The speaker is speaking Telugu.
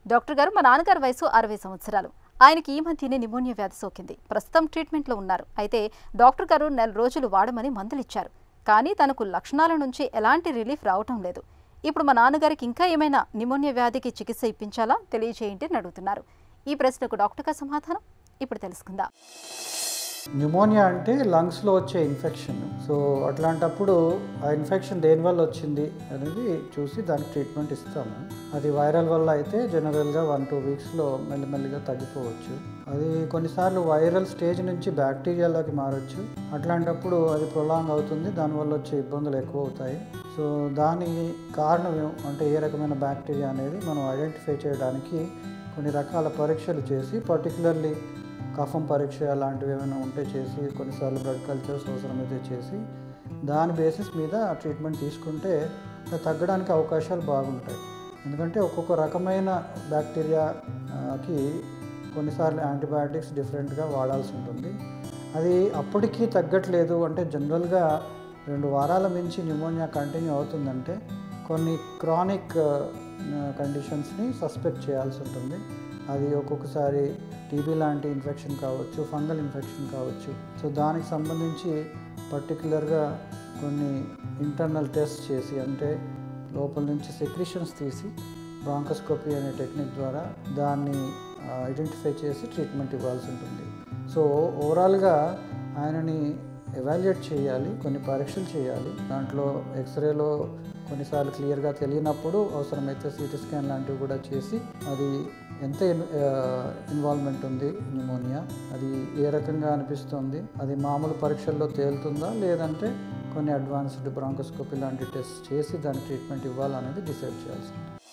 డాక్టర్ గారు మా నాన్నగారి వయసు అరవై సంవత్సరాలు ఆయనకి ఈ మధ్యనే నిమోనియా వ్యాధి సోకింది ప్రస్తుతం ట్రీట్మెంట్లో ఉన్నారు అయితే డాక్టర్ గారు నెల రోజులు వాడమని మందులు ఇచ్చారు కానీ తనకు లక్షణాల నుంచి ఎలాంటి రిలీఫ్ రావటం లేదు ఇప్పుడు మా నాన్నగారికి ఇంకా ఏమైనా నిమోనియా వ్యాధికి చికిత్స ఇప్పించాలా తెలియజేయండి అని అడుగుతున్నారు ఈ ప్రశ్నకు డాక్టర్ గారి సమాధానం ఇప్పుడు తెలుసుకుందాం న్యూమోనియా అంటే లంగ్స్లో వచ్చే ఇన్ఫెక్షన్ సో అట్లాంటప్పుడు ఆ ఇన్ఫెక్షన్ దేనివల్ల వచ్చింది అనేది చూసి దానికి ట్రీట్మెంట్ ఇస్తాము అది వైరల్ వల్ల అయితే జనరల్గా వన్ టూ వీక్స్లో మెల్లిమెల్లిగా తగ్గిపోవచ్చు అది కొన్నిసార్లు వైరల్ స్టేజ్ నుంచి బ్యాక్టీరియాలోకి మారచ్చు అట్లాంటప్పుడు అది ప్రొలాంగ్ అవుతుంది దానివల్ల వచ్చే ఇబ్బందులు ఎక్కువ అవుతాయి సో దాని కారణం ఏం- అంటే ఏ రకమైన బ్యాక్టీరియా అనేది మనం ఐడెంటిఫై చేయడానికి కొన్ని రకాల పరీక్షలు చేసి పర్టికులర్లీ కఫం పరీక్ష అలాంటివి ఏమైనా ఉంటే చేసి కొన్నిసార్లు బ్లడ్ కల్చర్స్ అవసరమైతే చేసి దాని బేసిస్ మీద ట్రీట్మెంట్ తీసుకుంటే అది తగ్గడానికి అవకాశాలు బాగుంటాయి ఎందుకంటే ఒక్కొక్క రకమైన బ్యాక్టీరియాకి కొన్నిసార్లు యాంటీబయాటిక్స్ డిఫరెంట్గా వాడాల్సి ఉంటుంది అది అప్పటికీ తగ్గట్లేదు అంటే జనరల్గా రెండు వారాల మించి న్యూమోనియా కంటిన్యూ అవుతుందంటే కొన్ని క్రానిక్ కండిషన్స్ని సస్పెక్ట్ చేయాల్సి ఉంటుంది అది ఒక్కొక్కసారి టీబీ లాంటి ఇన్ఫెక్షన్ కావచ్చు ఫంగల్ ఇన్ఫెక్షన్ కావచ్చు సో దానికి సంబంధించి పర్టికులర్గా కొన్ని ఇంటర్నల్ టెస్ట్ చేసి అంటే లోపల నుంచి సెక్రిషన్స్ తీసి బ్రాంకోస్కోపీ అనే టెక్నిక్ ద్వారా దాన్ని ఐడెంటిఫై చేసి ట్రీట్మెంట్ ఇవ్వాల్సి ఉంటుంది సో ఓవరాల్గా ఆయనని ఎవాల్యుయేట్ చేయాలి కొన్ని పరీక్షలు చేయాలి దాంట్లో ఎక్స్రేలో కొన్నిసార్లు క్లియర్గా తెలియనప్పుడు అవసరమైతే సిటీ స్కాన్ లాంటివి కూడా చేసి అది ఎంత ఇన్వాల్వ్మెంట్ ఉంది న్యూమోనియా అది ఏ రకంగా అనిపిస్తుంది అది మామూలు పరీక్షల్లో తేలుతుందా లేదంటే కొన్ని అడ్వాన్స్డ్ బ్రాంకోస్కోపీ లాంటి టెస్ట్ చేసి దాని ట్రీట్మెంట్ ఇవ్వాలనేది డిసైడ్ చేయాల్సి ఉంటుంది